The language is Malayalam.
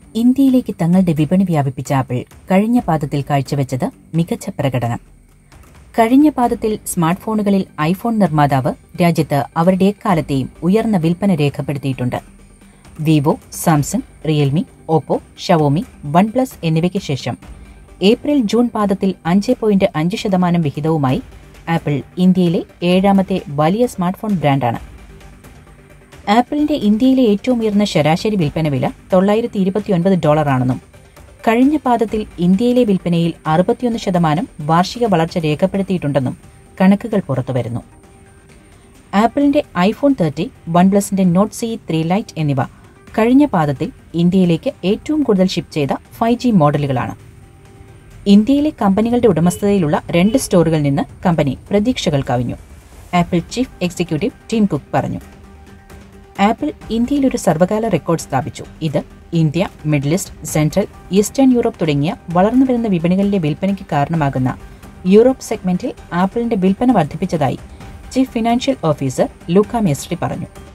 ഇന്ത്യയിലേക്ക് തങ്ങളുടെ വിപണി വ്യാപിപ്പിച്ച ആപ്പിൾ കഴിഞ്ഞ പാദത്തിൽ കാഴ്ചവെച്ചത് മികച്ച പ്രകടനം കഴിഞ്ഞ പാദത്തിൽ സ്മാർട്ട് ഫോണുകളിൽ ഐഫോൺ നിർമ്മാതാവ് രാജ്യത്ത് അവരുടെ എക്കാലത്തെയും ഉയർന്ന വിൽപ്പന രേഖപ്പെടുത്തിയിട്ടുണ്ട് Vivo Samsung Realme Oppo Xiaomi OnePlus എന്നിവയ്ക്ക് ശേഷം ഏപ്രിൽ ജൂൺ പാദത്തിൽ അഞ്ച് പോയിന്റ് അഞ്ച് ശതമാനം വിഹിതവുമായി ആപ്പിൾ ഇന്ത്യയിലെ ഏഴാമത്തെ വലിയ സ്മാർട്ട് ഫോൺ ബ്രാൻഡാണ് ആപ്പിളിന്റെ ഇന്ത്യയിലെ ഏറ്റവും ഉയർന്ന ശരാശരി വിൽപ്പന വില തൊള്ളായിരത്തി ഇരുപത്തിയൊൻപത് ഡോളറാണെന്നും കഴിഞ്ഞ പാദത്തിൽ ഇന്ത്യയിലെ വിൽപ്പനയിൽ അറുപത്തിയൊന്ന് ശതമാനം വാർഷിക വളർച്ച രേഖപ്പെടുത്തിയിട്ടുണ്ടെന്നും കണക്കുകൾ പുറത്തുവരുന്നു ആപ്പിളിന്റെ ഐഫോൺ തേർട്ടി വൺ പ്ലസിന്റെ നോട്ട് സി ത്രീ ലൈറ്റ് എന്നിവ കഴിഞ്ഞ പാദത്തിൽ ഇന്ത്യയിലേക്ക് ഏറ്റവും കൂടുതൽ ഷിപ്പ് ചെയ്ത ഫൈവ് ജി മോഡലുകളാണ് ഇന്ത്യയിലെ കമ്പനികളുടെ ഉടമസ്ഥതയിലുള്ള രണ്ട് സ്റ്റോറുകളിൽ നിന്ന് കമ്പനി പ്രതീക്ഷകൾ കവിഞ്ഞു Apple chief executive Tim Cook പറഞ്ഞു ആപ്പിൾ ഇന്ത്യയിൽ ഒരു സർവകാല റെക്കോർഡ് സ്ഥാപിച്ചു ഇത് India Middle East Central Eastern Europe തുടങ്ങിയ വളർന്നുവരുന്ന വിപണികളിലെ വിൽപ്പനയ്ക്ക് കാരണമാകുന്ന യൂറോപ്പ് സെഗ്മെന്റിൽ ആപ്പിളിന്റെ വിൽപ്പന വർദ്ധിപ്പിച്ചതായി chief financial officer Luca Maestri പറഞ്ഞു